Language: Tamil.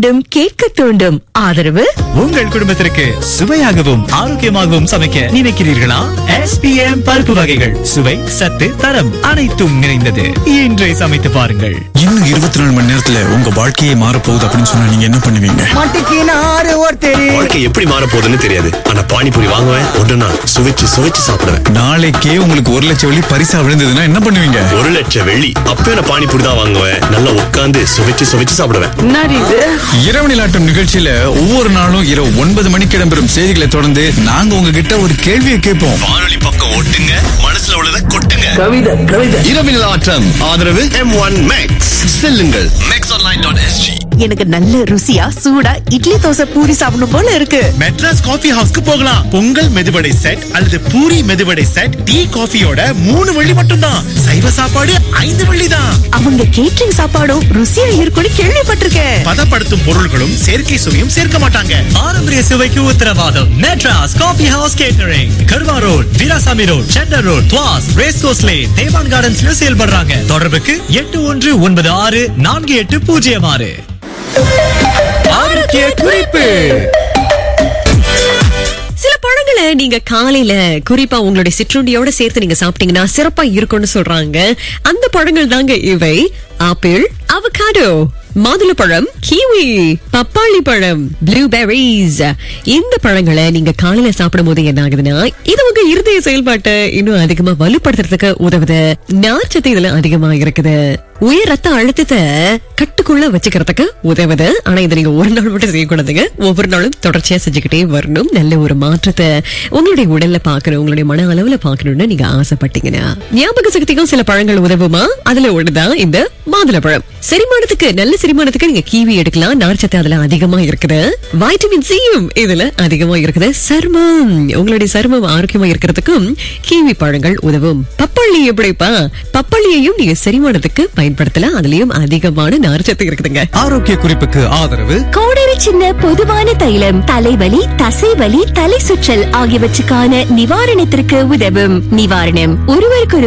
மீண்டும் கேட்க தூண்டும் ஆதரவு உங்கள் குடும்பத்திற்கு சுவையாகவும் ஆரோக்கியமாகவும் சமைக்க நினைக்கிறீர்களா எஸ்பிஎம் பருப்பு வகைகள் சுவை சத்து தரம் அனைத்தும் நிறைந்தது இன்றே சமைத்து பாருங்கள் இன்னும் இருபத்தி நாலு மணி நேரத்துல உங்க வாழ்க்கையே மாறப் போகுது அப்படின்னு சொன்னா நீங்க என்ன பண்ணுவீங்க மாட்டிக்கினாரு ஒருத்தர் வாழ்க்கை எப்படி மாற போகுதுன்னு தெரியாது ஆனா பானிபூரி வாங்குவேன் ஒன்றுனா சுவைச்சு சுவைச்சு சாப்பிடுவேன் நாளைக்கே உங்களுக்கு ஒரு லட்சம் வெள்ளி பரிசா விழுந்ததுன்னா என்ன பண்ணுவீங்க ஒரு லட்சம் வெள்ளி அப்பவே நான் பானிபூரி தான் வாங்குவேன் நல்லா உட்காந்து சுவைச்சு சுவைச்சு சாப்பிடுவேன் இரவு நிலாட்டம் நிகழ்ச்சியில ஒவ்வொரு நாளும் இரவு ஒன்பது மணிக்கு இடம்பெறும் செய்திகளை தொடர்ந்து நாங்க உங்ககிட்ட ஒரு கேள்வியை கேட்போம் வானொலி பக்கம் ஓட்டுங்க மனசுல உள்ளதை கொட்டுங்க கவிதை கவிதை இரவில் ஆட்டம் ஆதரவு எம் ஒன் மேக்ஸ் செல்லுங்கள் மேக்ஸ் ஆன்லைன் டாட் எஸ்ஜி எனக்கு நல்ல ருசியா சூடா இட்லி தோசை பூரி சாப்பிடணும் போல இருக்கு மெட்ராஸ் காஃபி ஹவுஸ்க்கு போகலாம் பொங்கல் மெதுவடை செட் அல்லது பூரி மெதுவடை செட் டீ காஃபியோட மூணு வெள்ளி மட்டும்தான் சைவ சாப்பாடு ஐந்து வெள்ளி தான் அவங்க கேட்டரிங் சாப்பாடும் ருசியா இருக்கும்னு கேள்விப்பட்டிருக்கேன் பதப்படுத்தும் பொருள்களும் செயற்கை சுவையும் சேர்க்க மாட்டாங்க பாரம்பரிய சுவைக்கு உத்தரவாதம் Madras coffee house catering Kerbau road Veerasamy road centre road Tuas Race Course Lane Teban கார்டன்ஸ்ல செயல்படுறாங்க தொடர்புக்கு எட்டு ஒன்று ஒன்பது ஆறு நான்கு எட்டு பூஜ்ஜியம் ஆறு ஆரோக்கிய குறிப்பு சில பழங்களை நீங்க காலையில குறிப்பா உங்களுடைய சிற்றுண்டியோட சேர்த்து நீங்க சாப்பிட்டீங்கன்னா சிறப்பா இருக்கும்னு சொல்றாங்க அந்த பழங்கள் தாங்க இவை ஆப்பிள் அவகாடோ மாதுளப்பழம் கிவி பப்பாளி பழம் ப்ளூபெர்ரிஸ் இந்த பழங்களை நீங்க காலையில சாப்பிடும் போது என்ன ஆகுதுன்னா இது உங்க இருதய செயல்பாட்டை இன்னும் அதிகமா வலுப்படுத்துறதுக்கு உதவுது நார்ச்சத்து இதுல அதிகமா இருக்குது உயர் ரத்த அழுத்தத்தை கட்டுக்குள்ள வச்சுக்கிறதுக்கு உதவுது ஆனா இதை நீங்க ஒரு நாள் மட்டும் செய்யக்கூடாதுங்க ஒவ்வொரு நாளும் தொடர்ச்சியா செஞ்சுக்கிட்டே வரணும் நல்ல ஒரு மாற்றத்தை உங்களுடைய உடல்ல பாக்கணும் உங்களுடைய மன அளவுல பாக்கணும்னு நீங்க ஆசைப்பட்டீங்கன்னா ஞாபக சக்திக்கும் சில பழங்கள் உதவுமா அதுல ஒண்ணுதான் இந்த மாதுளப்பழம் செரிமானத்துக்கு நல்ல செரிமானத்துக்கு நீங்க கீவி எடுக்கலாம் நார்ச்சத்து அதுல அதிகமா இருக்குது வைட்டமின் சியும் இதுல அதிகமா இருக்குது சர்மம் உங்களுடைய சர்மம் ஆரோக்கியமா இருக்கிறதுக்கும் கீவி பழங்கள் உதவும் பப்பாளி எப்படிப்பா பப்பாளியையும் நீங்க செரிமானத்துக்கு பயன்படுத்தலாம் அதுலயும் அதிகமான நார்ச்சத்து இருக்குதுங்க ஆரோக்கிய குறிப்புக்கு ஆதரவு கோடரி சின்ன பொதுவான தைலம் தலைவலி தசைவலி தலை சுற்றல் ஆகியவற்றுக்கான நிவாரணத்திற்கு உதவும் நிவாரணம் ஒருவருக்கு